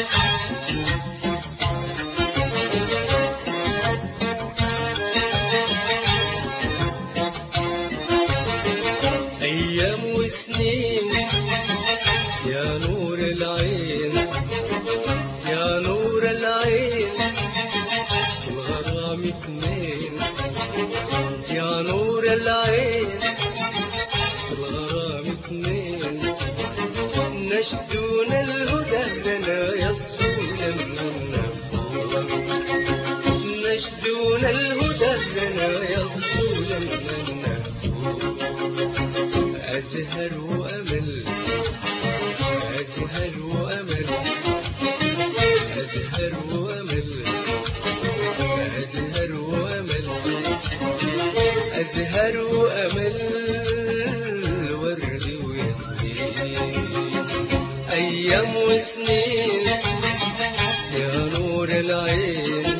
أيام وسنين يا نور العين يا نور العين الغرام اتنين يا نور العين الغرام اتنين نشدون الهدى لنا يصفون من النفور نشدون الهدى لنا يصفون من النفور أزهر وأمل أزهر وأمل أزهر وأمل أزهر وأمل أزهر وأمل ورد وياسمين أيام وسنين يا نور العين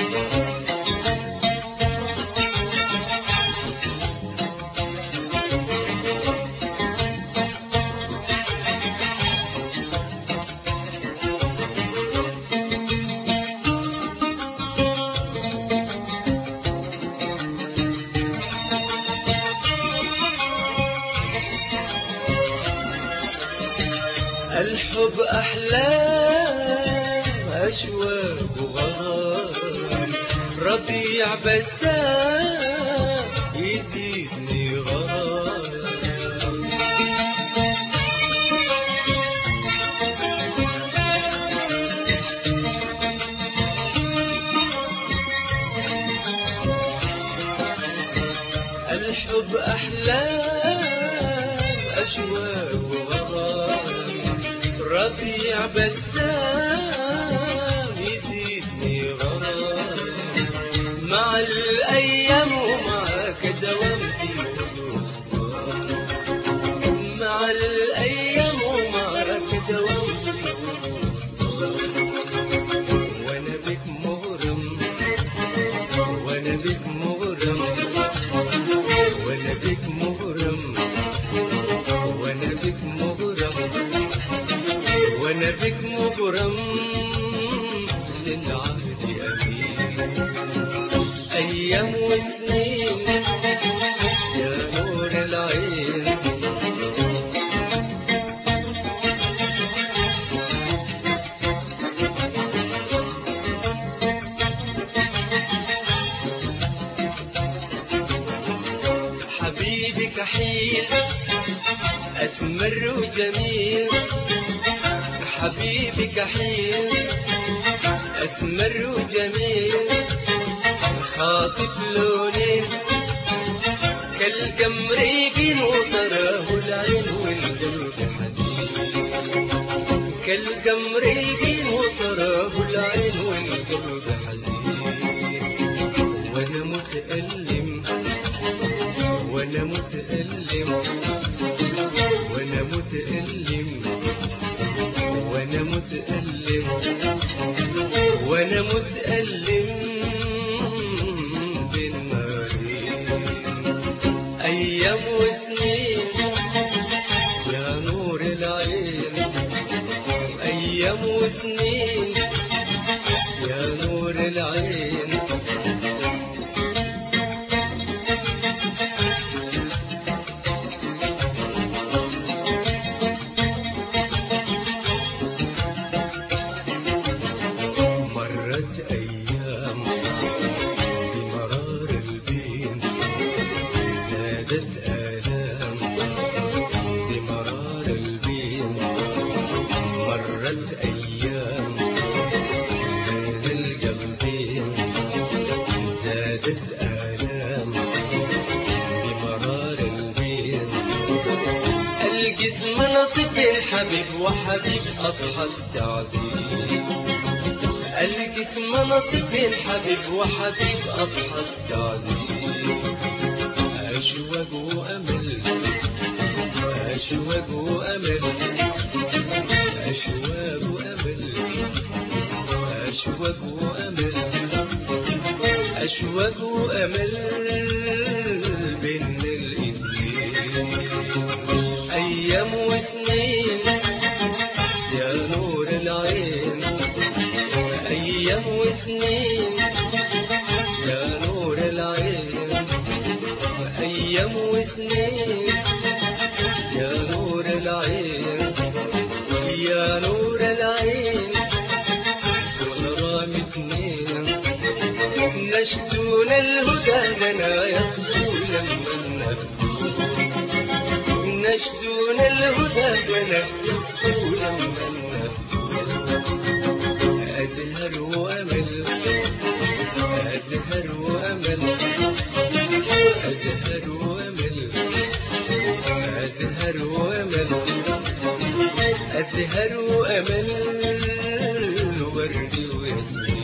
الحب أحلام أشواق وغرام ربيع بسام يزيدني غرام الحب أحلام أشواق وغرام ربيع بسام يزيدني غرام مع الأيام ومعك دوام في قلوب صار مع الأيام ومعك دوام في قلوب صار وأنا بك مغرم وأنا بك مغرم وأنا بك مغرم وأنا بك مغرم وانا بك مغرم للعهد امين ايام وسنين يا نور العين حبيبي كحيل اسمر وجميل حبيبي كحيل أسمر وجميل خاطف لونين كالقمر يجين وتراه العين والقلب حزين كالقمر يجين وتراه العين والقلب حزين وانا متألم وانا متألم وانا متألم وانا متألم وانا متألم بالنارين ايام وسنين يا نور العين ايام وسنين يا نور العين مرت أيام بمرار البين زادت آلام بمرار البين مرت أيام بين القلبين زادت آلام بمرار البين الجسم نصب الحبيب وحبيب أضحى التعذيب الجسم نصب الحبيب وحبيب أضحى التعذيب أشواق وأمل أشواق وأمل أشواق وأمل أشواق وأمل أشواق وأمل بين الإيدين أيام وسنين يا نور العين يصفو لما نشدون الهدى فلا يصفو لما أزهر وأمل أزهر وأمل أزهر وأمل أزهر وأمل أزهر وأمل وردي وياسمين